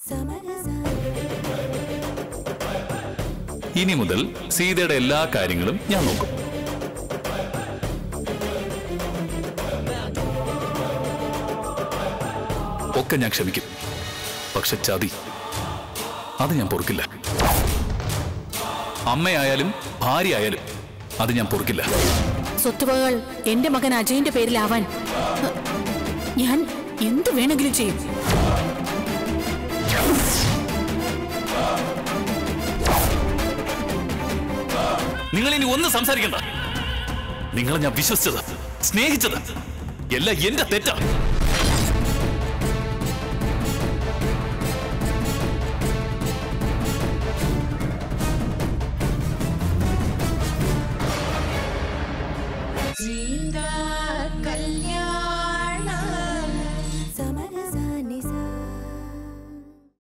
ഇനി മുതൽ സീതയുടെ എല്ലാ കാര്യങ്ങളും ഞാൻ നോക്കും ഒക്കെ ഞാൻ ക്ഷമിക്കും പക്ഷെ ചതി അത് ഞാൻ പൊറുക്കില്ല അമ്മയായാലും ഭാര്യയായാലും അത് ഞാൻ പൊറുക്കില്ല സ്വത്തുവകകൾ എന്റെ മകൻ അജയന്റെ പേരിലാവാൻ ഞാൻ എന്ത് വേണമെങ്കിലും ചെയ്യും നിങ്ങൾ ഇനി ഒന്നും സംസാരിക്കണ്ട നിങ്ങളെ ഞാൻ വിശ്വസിച്ചത് സ്നേഹിച്ചത് എല്ലാം എന്റെ തെറ്റാ